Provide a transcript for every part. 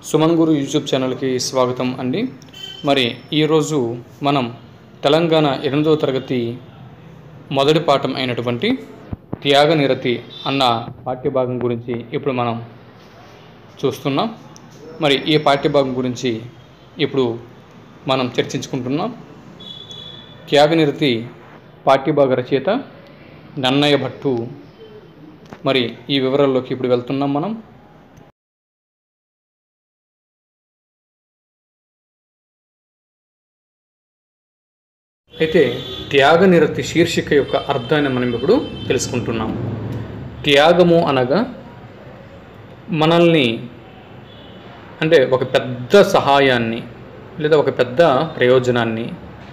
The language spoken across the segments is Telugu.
సుమన్ గురు యూట్యూబ్ ఛానల్కి స్వాగతం అండి మరి ఈరోజు మనం తెలంగాణ ఎనిమిదవ తరగతి మొదటి పాఠం అయినటువంటి త్యాగనిరతి అన్న పాఠ్యభాగం గురించి ఇప్పుడు మనం చూస్తున్నాం మరి ఈ పాఠ్యభాగం గురించి ఇప్పుడు మనం చర్చించుకుంటున్నాం త్యాగనిరతి పాఠ్యభాగ రచయిత నన్నయ్య భట్టు మరి ఈ వివరాల్లోకి ఇప్పుడు వెళ్తున్నాం మనం అయితే త్యాగనిరతి శీర్షిక యొక్క అర్థాన్ని మనం ఇప్పుడు తెలుసుకుంటున్నాం త్యాగము అనగా మనల్ని అంటే ఒక పెద్ద సహాయాన్ని లేదా ఒక పెద్ద ప్రయోజనాన్ని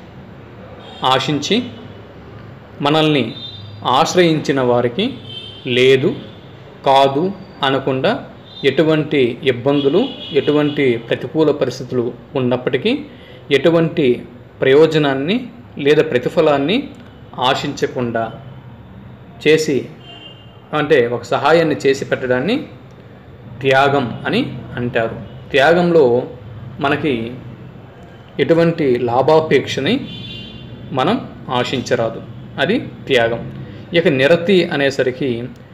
ఆశించి మనల్ని ఆశ్రయించిన వారికి లేదు కాదు అనకుండా ఎటువంటి ఇబ్బందులు ఎటువంటి ప్రతికూల పరిస్థితులు ఉన్నప్పటికీ ఎటువంటి ప్రయోజనాన్ని లేదా ప్రతిఫలాన్ని ఆశించకుండా చేసి అంటే ఒక సహాయాన్ని చేసి పెట్టడాన్ని త్యాగం అని అంటారు త్యాగంలో మనకి ఎటువంటి లాభాపేక్షని మనం ఆశించరాదు అది త్యాగం ఇక నిరతి అనేసరికి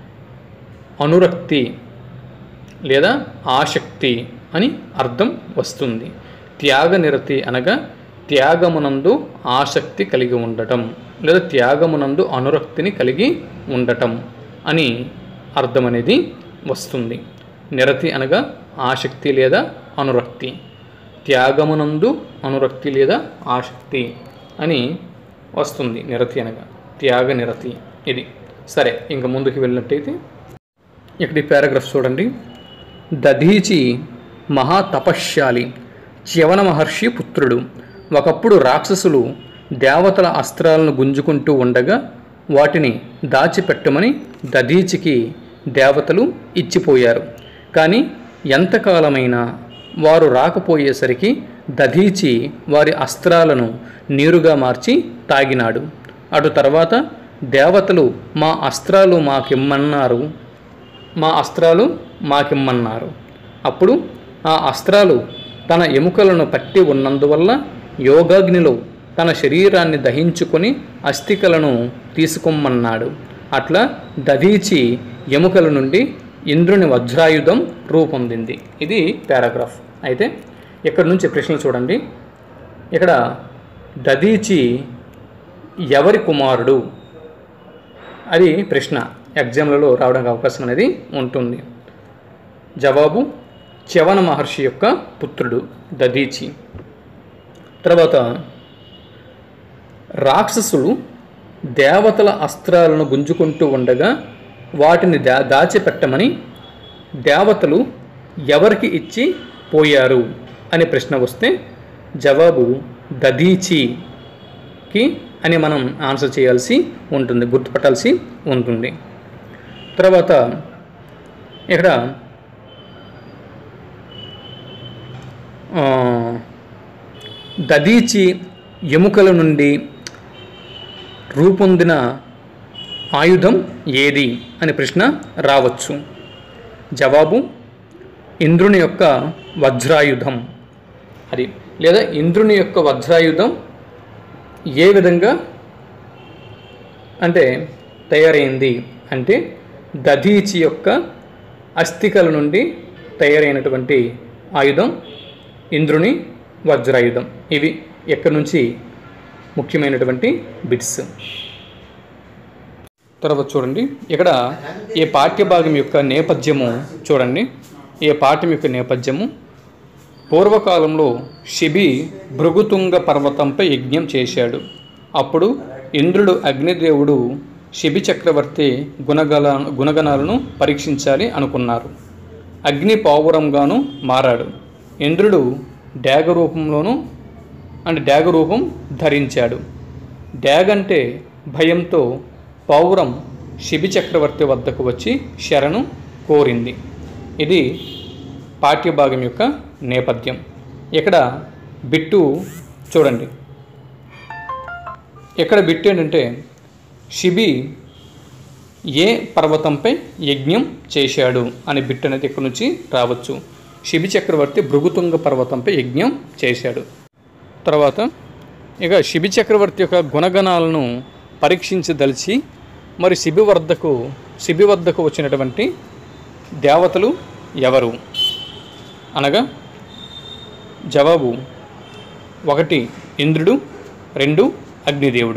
అనురక్తి లేదా ఆసక్తి అని అర్థం వస్తుంది త్యాగ నిరతి అనగా త్యాగమునందు ఆసక్తి కలిగి ఉండటం లేదా త్యాగమునందు అనురక్తిని కలిగి ఉండటం అని అర్థం అనేది వస్తుంది నిరతి అనగా ఆసక్తి లేదా అనురక్తి త్యాగమునందు అనురక్తి లేదా ఆసక్తి అని వస్తుంది నిరతి అనగా త్యాగ నిరతి ఇది సరే ఇంకా ముందుకు వెళ్ళినట్టయితే ఇక్కడ ఈ పారాగ్రాఫ్ చూడండి దధీచి మహాతపశ్శాలి చ్యవన మహర్షి పుత్రుడు ఒకప్పుడు రాక్షసులు దేవతల అస్త్రాలను గుంజుకుంటూ ఉండగా వాటిని దాచిపెట్టమని దధీచికి దేవతలు ఇచ్చిపోయారు కానీ ఎంతకాలమైనా వారు రాకపోయేసరికి దధీచి వారి అస్త్రాలను నీరుగా మార్చి తాగినాడు అటు తర్వాత దేవతలు మా అస్త్రాలు మాకిమ్మన్నారు మా అస్త్రాలు మాకిమ్మన్నారు అప్పుడు ఆ అస్త్రాలు తన ఎముకలను పట్టి ఉన్నందువల్ల యోగాగ్నిలో తన శరీరాన్ని దహించుకొని అస్థికలను తీసుకోమన్నాడు అట్లా దధీచి ఎముకల నుండి ఇంద్రుని వజ్రాయుధం రూపొందింది ఇది పారాగ్రాఫ్ అయితే ఇక్కడ నుంచి ప్రశ్నలు చూడండి ఇక్కడ దధీచి ఎవరి కుమారుడు అది ప్రశ్న ఎగ్జామ్లలో రావడానికి అవకాశం అనేది ఉంటుంది జవాబు చవన మహర్షి యొక్క పుత్రుడు దధీచి తర్వాత రాక్షసులు దేవతల అస్త్రాలను గుంజుకుంటూ ఉండగా వాటిని దా దాచిపెట్టమని దేవతలు ఎవరికి ఇచ్చి పోయారు అనే ప్రశ్న వస్తే జవాబు దధీచికి అని మనం ఆన్సర్ చేయాల్సి ఉంటుంది గుర్తుపట్టాల్సి ఉంటుంది తర్వాత ఇక్కడ దదీచి ఎముకల నుండి రూపొందిన ఆయుధం ఏది అనే ప్రశ్న రావచ్చు జవాబు ఇంద్రుని యొక్క వజ్రాయుధం అది లేదా ఇంద్రుని యొక్క వజ్రాయుధం ఏ విధంగా అంటే తయారైంది అంటే దధీచి యొక్క అస్థికల నుండి తయారైనటువంటి ఆయుధం ఇంద్రుని వజ్రాయుధం ఇవి ఎక్కడి నుంచి ముఖ్యమైనటువంటి బిట్స్ తర్వాత చూడండి ఇక్కడ ఈ పాఠ్యభాగం యొక్క నేపథ్యము చూడండి ఈ పాఠ్యం యొక్క నేపథ్యము పూర్వకాలంలో శిబి భృగుతుంగ పర్వతంపై యజ్ఞం చేశాడు అప్పుడు ఇంద్రుడు అగ్నిదేవుడు శిబి చక్రవర్తి గుణగల గుణగణాలను పరీక్షించాలి అనుకున్నారు అగ్ని పావురంగాను మారాడు ఇంద్రుడు డ్యాగ రూపంలోనూ అంటే డ్యాగ రూపం ధరించాడు డ్యాగ్ అంటే భయంతో పౌరం శిబి చక్రవర్తి వద్దకు వచ్చి శరణు కోరింది ఇది పాఠ్యభాగం యొక్క నేపథ్యం ఇక్కడ బిట్టు చూడండి ఇక్కడ బిట్టు ఏంటంటే శిబి ఏ పర్వతంపై యజ్ఞం చేశాడు అనే బిట్ అనేది ఇక్కడ నుంచి రావచ్చు శిబి చక్రవర్తి భృగుతుంగ పర్వతంపై యజ్ఞం చేశాడు తర్వాత ఇక శిబి చక్రవర్తి యొక్క గుణగణాలను పరీక్షించదలిచి మరి శిబి వద్దకు శిబి వద్దకు వచ్చినటువంటి దేవతలు ఎవరు అనగా జవాబు ఒకటి ఇంద్రుడు రెండు అగ్నిదేవుడు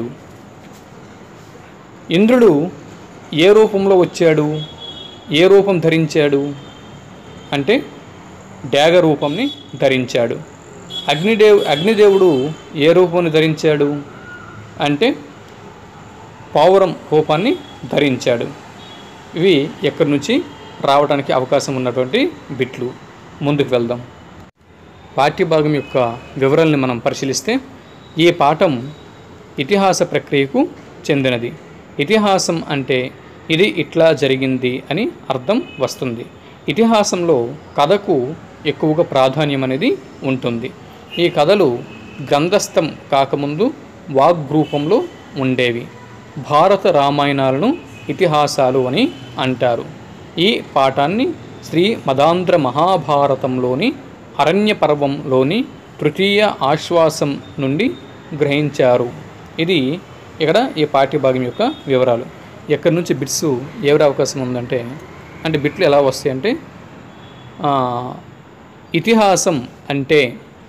ఇంద్రుడు ఏ రూపంలో వచ్చాడు ఏ రూపం ధరించాడు అంటే డ్యాగ రూపంని ధరించాడు అగ్నిదేవ్ అగ్నిదేవుడు ఏ రూపాన్ని ధరించాడు అంటే పావురం రూపాన్ని ధరించాడు ఇవి ఎక్కడి నుంచి రావడానికి అవకాశం ఉన్నటువంటి బిట్లు ముందుకు వెళ్దాం పాఠ్యభాగం యొక్క వివరాల్ని మనం పరిశీలిస్తే ఈ పాఠం ఇతిహాస ప్రక్రియకు చెందినది ఇతిహాసం అంటే ఇది ఇట్లా జరిగింది అని అర్థం వస్తుంది ఇతిహాసంలో కథకు ఎక్కువగా ప్రాధాన్యం అనేది ఉంటుంది ఈ కథలు గ్రంథస్థం కాకముందు వాగ్రూపంలో ఉండేవి భారత రామాయణాలను ఇతిహాసాలు అని అంటారు ఈ పాఠాన్ని శ్రీ మదాంధ్ర మహాభారతంలోని అరణ్య పర్వంలోని తృతీయ ఆశ్వాసం నుండి గ్రహించారు ఇది ఇక్కడ ఈ పాఠ్యభాగం యొక్క వివరాలు ఎక్కడి నుంచి బిట్స్ ఎవరి అవకాశం ఉందంటే అంటే బిట్లు ఎలా వస్తాయి అంటే ఆ, ఇతిహాసం అంటే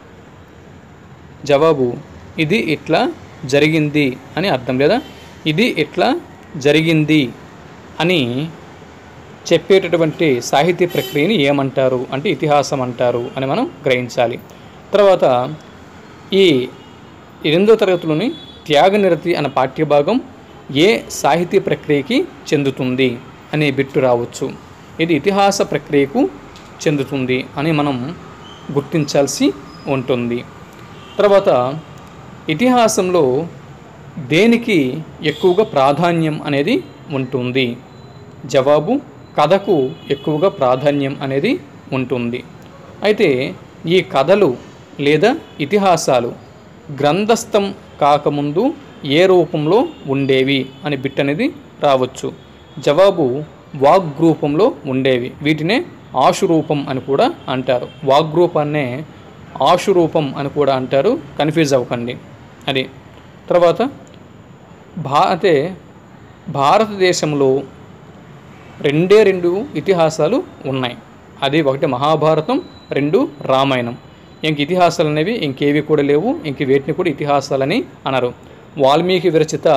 జవాబు ఇది ఇట్లా జరిగింది అని అర్థం లేదా ఇది ఇట్లా జరిగింది అని చెప్పేటటువంటి సాహిత్య ప్రక్రియని ఏమంటారు అంటే ఇతిహాసం అంటారు అని మనం గ్రహించాలి తర్వాత ఈ ఎనిమిదో తరగతిలోని త్యాగనిరతి అనే పాఠ్యభాగం ఏ సాహిత్య ప్రక్రియకి చెందుతుంది అనే బిట్టు రావచ్చు ఇది ఇతిహాస ప్రక్రియకు చెందుతుంది అని మనం గుర్తించాల్సి ఉంటుంది తర్వాత ఇతిహాసంలో దేనికి ఎక్కువగా ప్రాధాన్యం అనేది ఉంటుంది జవాబు కథకు ఎక్కువగా ప్రాధాన్యం అనేది ఉంటుంది అయితే ఈ కథలు లేదా ఇతిహాసాలు గ్రంథస్థం కాకముందు ఏ రూపంలో ఉండేవి అని బిట్ అనేది రావచ్చు జవాబు వాగ్రూపంలో ఉండేవి వీటినే ఆశురూపం అని కూడా అంటారు వాగ్రూపాన్నే ఆశురూపం అని కూడా అంటారు కన్ఫ్యూజ్ అవ్వకండి అది తర్వాత భా అయితే భారతదేశంలో రెండే రెండు ఇతిహాసాలు ఉన్నాయి అది ఒకటి మహాభారతం రెండు రామాయణం ఇంక ఇతిహాసాలు అనేవి ఇంకేవి కూడా లేవు ఇంక వేటిని కూడా ఇతిహాసాలని అనరు వాల్మీకి విరచిత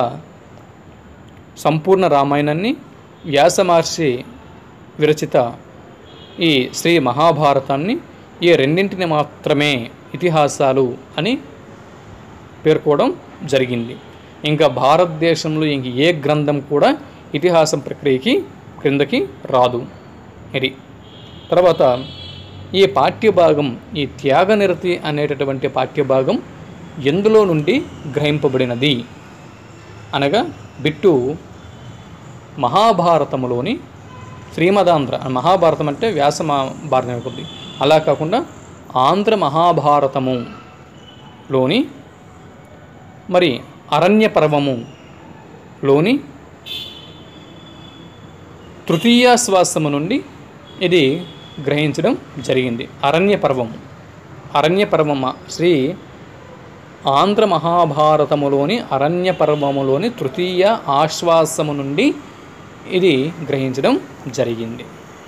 సంపూర్ణ రామాయణాన్ని వ్యాస మహర్షి విరచిత ఈ శ్రీ మహాభారతాన్ని ఈ రెండింటిని మాత్రమే ఇతిహాసాలు అని పేర్కోవడం జరిగింది ఇంకా భారతదేశంలో ఇంక ఏ గ్రంథం కూడా ఇతిహాసం ప్రక్రియకి క్రిందకి రాదు ఇది తర్వాత ఈ పాఠ్యభాగం ఈ త్యాగనిరతి అనేటటువంటి పాఠ్యభాగం ఎందులో నుండి గ్రహింపబడినది అనగా బిట్టు మహాభారతములోని శ్రీమదాంధ్ర మహాభారతం అంటే వ్యాస మహా- భారతం అవుతుంది అలా కాకుండా ఆంధ్ర మహాభారతములోని మరి అరణ్య పర్వములోని తృతీయ శ్వాసము నుండి ఇది గ్రహించడం జరిగింది అరణ్య పర్వము అరణ్య పర్వమ శ్రీ ఆంధ్ర మహాభారతములోని అరణ్య పర్వములోని తృతీయ ఆశ్వాసము నుండి ఇది గ్రహించడం జరిగింది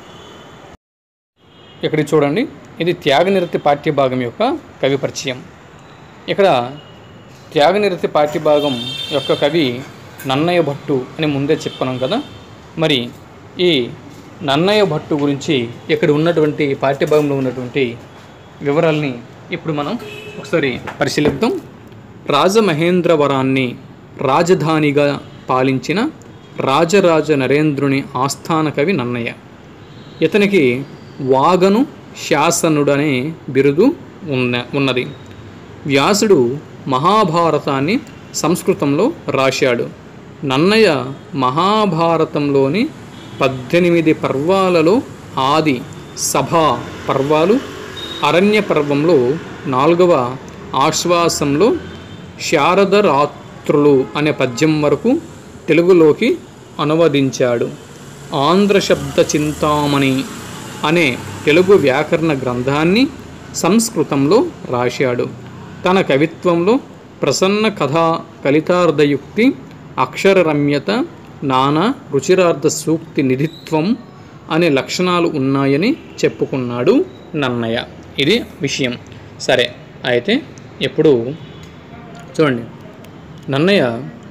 ఇక్కడ చూడండి ఇది త్యాగనిరతి పాఠ్యభాగం యొక్క కవి పరిచయం ఇక్కడ త్యాగనిరతి పాఠ్యభాగం యొక్క కవి నన్నయ్య భట్టు అని ముందే చెప్పుకున్నాం కదా మరి ఈ నన్నయ్య భట్టు గురించి ఇక్కడ ఉన్నటువంటి పాఠ్యభాగంలో ఉన్నటువంటి వివరాల్ని ఇప్పుడు మనం ఒకసారి పరిశీలిద్దాం రాజమహేంద్రవరాన్ని రాజధానిగా పాలించిన రాజరాజ నరేంద్రుని ఆస్థాన కవి నన్నయ్య ఇతనికి వాగను శాసనుడనే బిరుదు ఉన్న ఉన్నది వ్యాసుడు మహాభారతాన్ని సంస్కృతంలో రాశాడు నన్నయ్య మహాభారతంలోని పద్దెనిమిది పర్వాలలో ఆది సభా పర్వాలు అరణ్య పర్వంలో నాలుగవ ఆశ్వాసంలో శారద రాత్రులు అనే పద్యం వరకు తెలుగులోకి అనువదించాడు ఆంధ్ర శబ్ద చింతామణి అనే తెలుగు వ్యాకరణ గ్రంథాన్ని సంస్కృతంలో రాశాడు తన కవిత్వంలో ప్రసన్న కథా కలితార్థయుక్తి అక్షర రమ్యత నానా రుచిరార్థ సూక్తి నిధిత్వం అనే లక్షణాలు ఉన్నాయని చెప్పుకున్నాడు నన్నయ్య ఇది విషయం సరే అయితే ఇప్పుడు చూడండి నన్నయ్య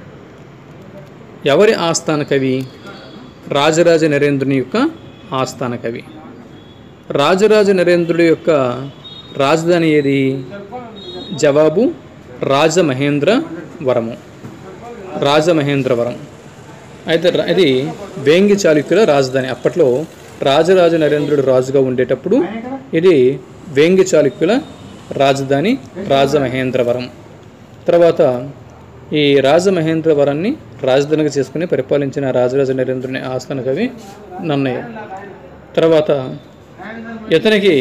ఎవరి ఆస్థాన కవి రాజరాజ నరేంద్రుని యొక్క ఆస్థాన కవి రాజరాజ నరేంద్రుడి యొక్క రాజధాని ఏది జవాబు రాజమహేంద్రవరము రాజమహేంద్రవరం అయితే ర- ఇది వేంగి చాళుక్యుల రాజధాని అప్పట్లో రాజరాజ నరేంద్రుడు రాజుగా ఉండేటప్పుడు ఇది వేంగి చాళుక్యుల రాజధాని రాజమహేంద్రవరం తర్వాత ఈ రాజమహేంద్రవరాన్ని రాజధానిగా చేసుకుని పరిపాలించిన రాజరాజ నరేంద్రుని ఆస్థాన కవి నన్నయ్య తర్వాత ఇతనికి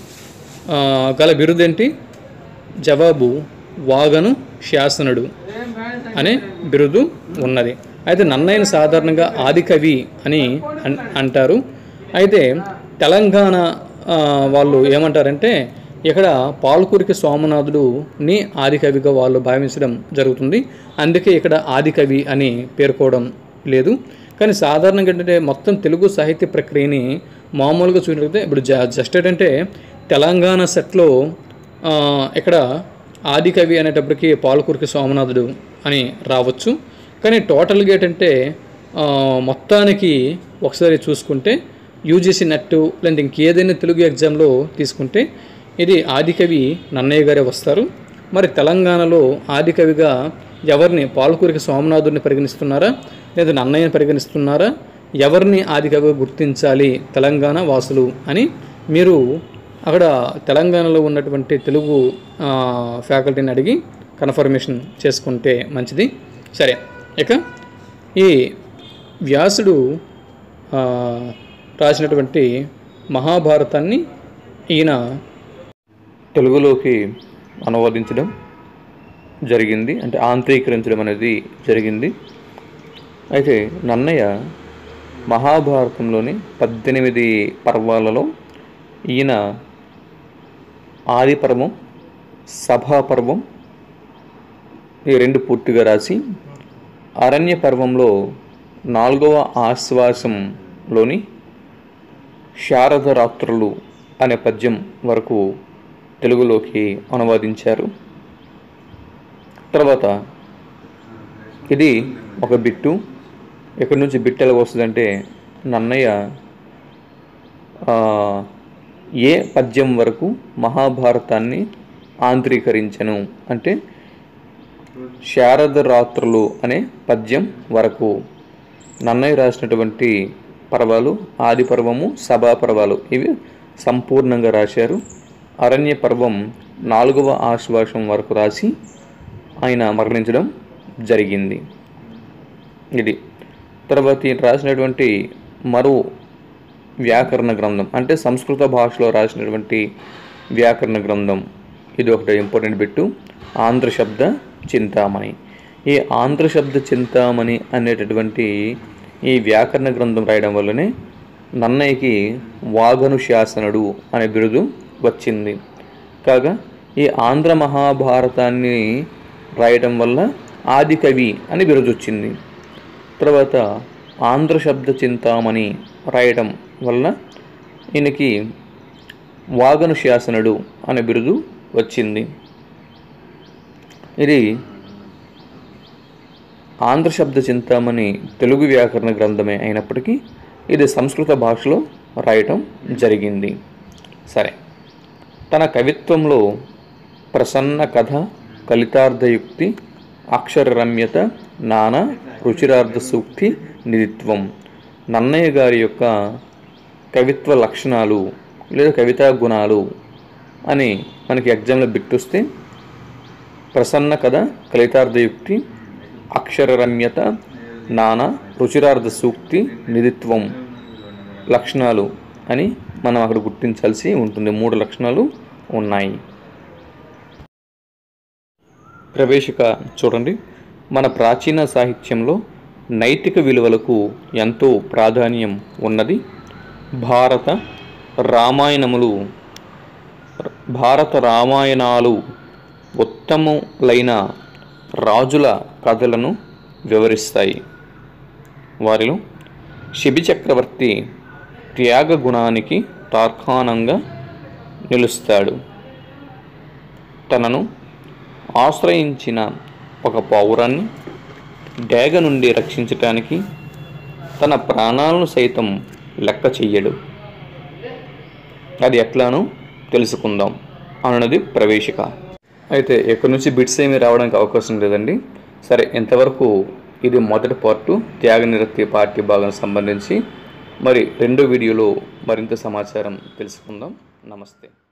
ఆ, గల బిరుదేంటి జవాబు వాగను శాసనుడు అనే బిరుదు ఉన్నది అయితే నన్నయ్యను సాధారణంగా ఆదికవి అని అన్- అంటారు అయితే తెలంగాణ ఆ, వాళ్ళు ఏమంటారంటే ఇక్కడ పాల్కూరికి సోమనాథుడుని ఆదికవిగా వాళ్ళు భావించడం జరుగుతుంది అందుకే ఇక్కడ ఆదికవి అని పేర్కోవడం లేదు కానీ సాధారణంగా ఏంటంటే మొత్తం తెలుగు సాహిత్య ప్రక్రియని మామూలుగా చూసినట్లయితే ఇప్పుడు జ జస్ట్ ఏంటంటే తెలంగాణ సెట్లో ఆ, ఇక్కడ ఆదికవి అనేటప్పటికి పాలకూరికి సోమనాథుడు అని రావచ్చు కానీ టోటల్గా ఏంటంటే ఆ, మొత్తానికి ఒకసారి చూసుకుంటే యూజీసీ నెట్ లేదా ఇంకేదైనా తెలుగు ఎగ్జామ్లో తీసుకుంటే ఇది ఆదికవి నన్నయ్య గారే వస్తారు మరి తెలంగాణలో ఆదికవిగా ఎవరిని పాలకూరికి సోమనాథుడిని పరిగణిస్తున్నారా లేదా నన్నయ్యని పరిగణిస్తున్నారా ఎవరిని ఆదికవిగా గుర్తించాలి తెలంగాణ వాసులు అని మీరు అక్కడ తెలంగాణలో ఉన్నటువంటి తెలుగు ఆ, ఫ్యాకల్టీని అడిగి కన్ఫర్మేషన్ చేసుకుంటే మంచిది సరే ఇక ఈ వ్యాసుడు ఆ, రాసినటువంటి మహాభారతాన్ని ఈయన తెలుగులోకి అనువదించడం జరిగింది అంటే ఆంతరీకరించడం అనేది జరిగింది అయితే నన్నయ్య మహాభారతంలోని పద్దెనిమిది పర్వాలలో ఈయన ఆది పర్వం సభా పర్వం ఈ రెండు పూర్తిగా రాసి అరణ్య పర్వంలో నాలుగవ ఆశ్వాసంలోని శారద రాత్రులు అనే పద్యం వరకు తెలుగులోకి అనువాదించారు తర్వాత ఇది ఒక బిట్టు ఎక్కడి నుంచి బిట్ ఎలా వస్తుందంటే నన్నయ్య ఆ, ఏ పద్యం వరకు మహాభారతాన్ని ఆంధ్రీకరించను అంటే శారద రాత్రులు అనే పద్యం వరకు నన్నయ్య రాసినటువంటి పర్వాలు ఆది పర్వము సభా పర్వాలు ఇవి సంపూర్ణంగా రాశారు అరణ్య పర్వం నాలుగవ ఆశ్వాసం వరకు రాసి ఆయన మరణించడం జరిగింది ఇది తర్వాత ఈయన రాసినటువంటి మరో వ్యాకరణ గ్రంథం అంటే సంస్కృత భాషలో రాసినటువంటి వ్యాకరణ గ్రంథం ఇది ఒకటి ఇంపార్టెంట్ బిట్టు ఆంధ్ర శబ్ద చింతామణి ఈ ఆంధ్ర శబ్ద చింతామణి అనేటటువంటి ఈ వ్యాకరణ గ్రంథం రాయడం వల్లనే నన్నయ్యకి వాగను శాసనుడు అనే బిరుదు వచ్చింది కాగా ఈ ఆంధ్ర మహాభారతాన్ని రాయడం వల్ల ఆదికవి అని బిరుదు వచ్చింది తర్వాత ఆంధ్ర శబ్ద చింతామణి రాయడం వల్ల ఈయనకి వాగను శాసనుడు అనే బిరుదు వచ్చింది ఇది ఆంధ్ర శబ్ద చింతామణి తెలుగు వ్యాకరణ గ్రంథమే అయినప్పటికీ ఇది సంస్కృత భాషలో రాయటం జరిగింది సరే తన కవిత్వంలో ప్రసన్న కథ కలితార్థయుక్తి అక్షర రమ్యత నానా రుచిరార్థ సూక్తి నిధిత్వం నన్నయ్య గారి యొక్క కవిత్వ లక్షణాలు లేదా కవితా గుణాలు అని మనకి ఎగ్జామ్లో బిట్టొస్తే ప్రసన్న కథ కలితార్థయుక్తి అక్షర రమ్యత నానా రుచిరార్థ సూక్తి నిధిత్వం లక్షణాలు అని మనం అక్కడ గుర్తించాల్సి ఉంటుంది మూడు లక్షణాలు ఉన్నాయి ప్రవేశిక చూడండి మన ప్రాచీన సాహిత్యంలో నైతిక విలువలకు ఎంతో ప్రాధాన్యం ఉన్నది భారత రామాయణములు భారత రామాయణాలు ఉత్తములైన రాజుల కథలను వివరిస్తాయి వారిలో శిబి చక్రవర్తి త్యాగ గుణానికి తార్కాణంగా నిలుస్తాడు తనను ఆశ్రయించిన ఒక పౌరాన్ని డేగ నుండి రక్షించటానికి తన ప్రాణాలను సైతం లెక్క చెయ్యడు అది ఎట్లానో తెలుసుకుందాం అన్నది ప్రవేశిక అయితే ఎక్కడి నుంచి బిట్స్ ఏమీ రావడానికి అవకాశం లేదండి సరే ఇంతవరకు ఇది మొదటి పార్టు త్యాగనిరక్తి పార్టీ భాగం సంబంధించి మరి రెండో వీడియోలో మరింత సమాచారం తెలుసుకుందాం నమస్తే